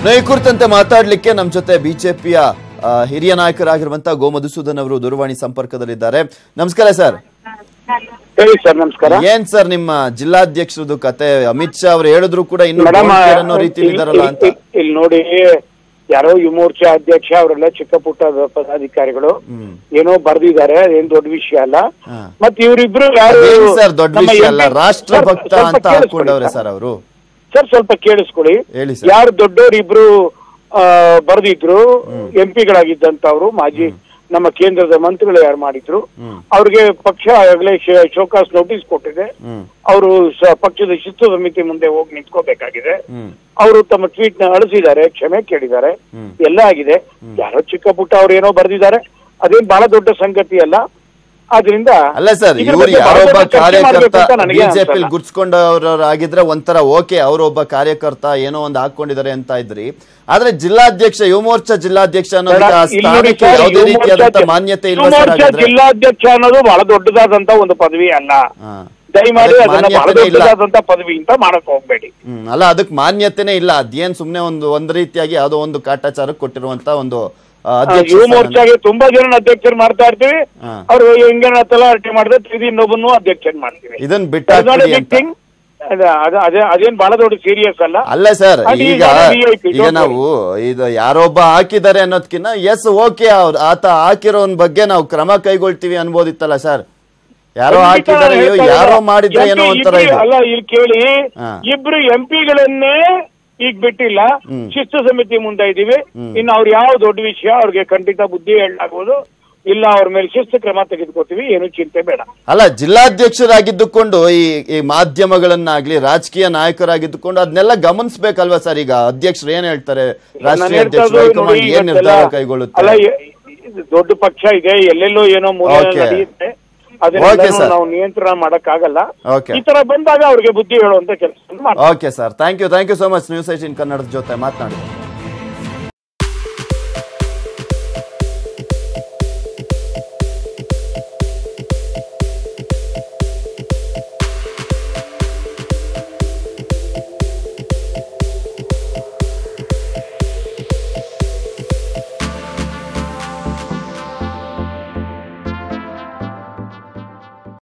ಈ ಕುರಿತಂತೆ ಮಾತಾಡ್ಲಿಕ್ಕೆ ನಮ್ಮ ಜೊತೆ ಬಿಜೆಪಿಯ ಹಿರಿಯ ನಾಯಕರಾಗಿರುವಂತಹ ಗೋ ಮಧುಸೂದನ್ ಅವರು ದೂರವಾಣಿ ಸಂಪರ್ಕದಲ್ಲಿದ್ದಾರೆ ನಮಸ್ಕಾರ ಸರ್ ಹೇಳಿ ಸರ್ ನಮಸ್ಕಾರ ಏನ್ ಸರ್ ನಿಮ್ಮ ಜಿಲ್ಲಾಧ್ಯಕ್ಷರದು ಕತೆ ಅಮಿತ್ ಶಾ ಅವರು ಹೇಳಿದ್ರು ಕೂಡ ಇನ್ನು ಮೇಡಮ್ don't care ಅನ್ನೋ ರೀತಿ ಇದಾರಲ್ಲ ಅಂತ ಇಲ್ಲಿ ನೋಡಿ ಯಾರೋ ಯುವ ಮೋರ್ಚಾ ಅಧ್ಯಕ್ಷ ಅವರೆಲ್ಲ ಚಿಕ್ಕ ಪುಟ್ಟ ಪದಾಧಿಕಾರಿಗಳು ಹ್ಮ್. ಏನೋ ಬರ್ದಿದ್ದಾರೆ ಅದೇನ್ ದೊಡ್ಡ ವಿಷಯ ಅಲ್ಲ ಹಾ. ಮತ್ ಇವ್ರಿಬ್ರು ಯಾರು ಅದೇನ್ ಸರ್ ದೊಡ್ಡ ನಮ್ಮ ವಿಷಯ ಅಲ್ಲ MP ರಾಷ್ಟ್ರ ಸರ್, ಭಕ್ತ ಸ್ವಲ್ಪ ಅಂತ ಕೇಳಿಸ್ಕೊಳ್ಳಿ ಹಾಕೊಂಡವ್ರೆ ಸರ್. ಸರ್ ಅವರು ಸರ್ ಸ್ವಲ್ಪ ಕೇಳಿಸ್ಕೊಳ್ಳಿ ಹೇಳಿ ಸರ್. ಯಾರು ದೊಡ್ಡವ್ರು ಇಬ್ರು ಆ, ಬರ್ದಿದ್ರು ಎಂ ಪಿಗಳಾಗಿದ್ದಂತವ್ರು ಮಾಜಿ ನಮ್ಮ ಕೇಂದ್ರದ ಮಂತ್ರಿಗಳು ಯಾರು ಮಾಡಿದ್ರು ಹ್ಮ್. ಅವ್ರಿಗೆ ಪಕ್ಷ ಆಗಲೇ ಶೋಕಾಸ್ ನೋಟಿಸ್ ಕೊಟ್ಟಿದೆ ಹ್ಮ್ ಅವರು ಪಕ್ಷದ ಶಿಸ್ತು ಸಮಿತಿ ಮುಂದೆ ಹೋಗಿ ನಿಂತ್ಕೋಬೇಕಾಗಿದೆ ಹ್ಮ್ ಅವರು ತಮ್ಮ ಟ್ವೀಟ್ ನ ಅಳಿಸಿದ್ದಾರೆ ಕ್ಷಮೆ ಕೇಳಿದ್ದಾರೆ ಹ್ಮ್. ಎಲ್ಲ ಆಗಿದೆ ಯಾರೋ ಚಿಕ್ಕ ಪುಟ್ಟ ಅವ್ರು ಏನೋ ಬರ್ದಿದ್ದಾರೆ ಅದೇನ್ ಬಹಳ ದೊಡ್ಡ ಸಂಗತಿ ಅಲ್ಲ ಆದ್ರಿಂದ ಅಲ್ಲ ಸರ್ ಇದ್ರ ಇವ್ರು ಬಗ್ಗೆ ಬಹಳ ಯಾರೊಬ್ಬ ದೊಡ್ಡ ಚರ್ಚೆ ಮಾಡ್ಬೇಕು ಕಾರ್ಯಕರ್ತ ಅಂತ ನನಗೆ ಬಿಜೆಪಿ ಅನ್ಸಲ್ಲ. ಗುರ್ಸ್ಕೊಂಡವ್ರಾಗಿದ್ರೆ ಒಂಥರ ಓಕೆ ಅವರೊಬ್ಬ ಕಾರ್ಯಕರ್ತ ಏನೋ ಒಂದು ಹಾಕೊಂಡಿದ್ದಾರೆ ಅಂತ ಇದ್ರಿ ಆದ್ರೆ ಜಿಲ್ಲಾಧ್ಯಕ್ಷ ಯುವ ಮೋರ್ಚಾ ಜಿಲ್ಲಾಧ್ಯಕ್ಷ ಅನ್ನೋದಕ್ಕೆ ಆ ಇಲ್ಲಿ ನೋಡಿ ಸ್ಥಾನಕ್ಕೆ ಸರ್, ಯಾವುದೇ ಯುವ ರೀತಿಯಾದಂತ ಮೋರ್ಚಾ- ಮಾನ್ಯತೆ ಯುವ ಇಲ್ವಾ ಸರ್ ಮೋರ್ಚಾ ಹಾಗಾದ್ರೆ ಜಿಲ್ಲಾಧ್ಯಕ್ಷ ಅನ್ನೋದು ಬಹಳ ದೊಡ್ಡದಾದಂತ ಒಂದು ಪದವಿ ಅಲ್ಲ ಹಾ. ದಯಮಾಡಿ ಅದಕ್ಕೆ ಅದನ್ನ ಬಹಳ ಮಾನ್ಯತೆನೇ ಇಲ್ಲ. ದೊಡ್ಡದಾದಂತ ಪದವಿ ಅಂತ ಮಾಡಕ್ ಹೋಗ್ಬೇಡಿ ಹ್ಮ್ ಅಲ್ಲ ಅದಕ್ಕೆ ಮಾನ್ಯತೆನೇ ಇಲ್ಲ ಅದೇನ್ ಸುಮ್ನೆ ಒಂದು ಒಂದ್ ರೀತಿಯಾಗಿ ಯಾವುದೋ ಒಂದು ಕಾಟಾಚಾರಕ್ಕೆ ಕೊಟ್ಟಿರುವಂತ ಒಂದು ಆ, ಆ, ಅಧ್ಯಕ್ಷ ಯುವ ಸ್ಥಾನ. ಮೋರ್ಚಾಗೆ ತುಂಬಾ ಜನ ಅಧ್ಯಕ್ಷರು ಮಾಡ್ತಾ ಇರ್ತೀವಿ ಹಾ. ಅವ್ರು ಹೆಂಗನ ತಲಾಟೆ ಮಾಡಿದ್ರೆ ತಿರುಗಿ ಇನ್ನೊಬ್ಬನು ಅಧ್ಯಕ್ಷರು ಮಾಡ್ತೀವಿ ಇದನ್ ಬಿಟ್ಟು That's not a ಹಾಕ್ಬಿಡಿ big ಅಂತ thing. ಅದ- ಅದ- ಅದೇ- ಅದೇನ್ ಬಹಳ ದೊಡ್ಡ ಸೀರಿಯಸ್ ಅಲ್ಲ ಅಲ್ಲ ಸರ್ ಅದು ಈಗ ಈಗ VIP, ಈಗ don't ನಾವು ಇದು ಯಾರೊಬ್ಬ ಹಾಕಿದ್ದಾರೆ ಅನ್ನೋದ್ಕಿನ್ನ ಎಸ್ ಓಕೆ ಅವ್ರು ಆತ ಹಾಕಿರೋನ್ ಬಗ್ಗೆ ನಾವು ಕ್ರಮ ಕೈಗೊಳ್ತೀವಿ ಅನ್ಬೋದಿತ್ತಲ್ಲ ಸರ್ ಯಾರೋ ಖಂಡಿತ ಹಾಕಿದ್ದಾರೆ ಅಯ್ಯೋ, ಹೇಳ್ತಾ ಯಾರೋ ಇದ್ದಾರೆ. ಮಾಡಿದ್ರೆ MP ಏನೋ ಒಂಥರ ಇಬ್ರು- ಇದು ಅಲ್ಲ ಇಲ್ಲಿ ಕೇಳಿ ಹಾ. ಇಬ್ರು ಎಂಪಿಗಳನ್ನೇ ಈಗ ಬಿಟ್ಟಿಲ್ಲ ಶಿಸ್ತು ಸಮಿತಿ ಮುಂದೆ ಇದೀವಿ ಇನ್ನು ಅವ್ರು ಯಾವ ದೊಡ್ಡ ವಿಷಯ ಅವ್ರಿಗೆ ಖಂಡಿತ ಬುದ್ಧಿ ಹೇಳಲಾಗುವುದು ಇಲ್ಲ ಅವ್ರ ಮೇಲೆ ಶಿಸ್ತು ಕ್ರಮ ತೆಗೆದುಕೊತೀವಿ ಏನು ಚಿಂತೆ ಬೇಡ ಅಲ್ಲ ಜಿಲ್ಲಾಧ್ಯಕ್ಷರಾಗಿದ್ದುಕೊಂಡು ಈ ಈ ಮಾಧ್ಯಮಗಳನ್ನಾಗ್ಲಿ ರಾಜಕೀಯ ನಾಯಕರಾಗಿದ್ದುಕೊಂಡು ಅದನ್ನೆಲ್ಲ ಗಮನಿಸ್ಬೇಕಲ್ವಾ ಸರ್ ಈಗ ಅಧ್ಯಕ್ಷರು ಏನ್ ಹೇಳ್ತಾರೆ ನಾನು ರಾಷ್ಟ್ರೀಯ ಹೇಳ್ತಾ ಅಧ್ಯಕ್ಷರು ಇರೋದು ಹೈಕಮಾಂಡ್ ನೋಡಿ, ಏನ್ ಇವತ್ತೆಲ್ಲ- ನಿರ್ಧಾರ ಕೈಗೊಳ್ಳುತ್ತೆ ಅಲ್ಲ ಎ- ಇದು ದೊಡ್ಡ ಪಕ್ಷ ಇದೆ ಎಲ್ಲೆಲ್ಲೋ ಏನೋ ಮೂಲೆ Okay. ನಡೆಯುತ್ತೆ Okay, ಅದನ್ನೆಲ್ಲ sir. ನಾವು ನಿಯಂತ್ರಣ ಮಾಡಕ್ಕಾಗಲ್ಲ Okay. ಈ ತರ ಬಂದಾಗ ಅವ್ರಿಗೆ ಬುದ್ಧಿ ಹೇಳುವಂತ ಕೆಲಸ ಮಾಡ್ತೀವಿ okay sir thank you thank you so much news eighteen ಕನ್ನಡದ ಜೊತೆ ಮಾತನಾಡಿ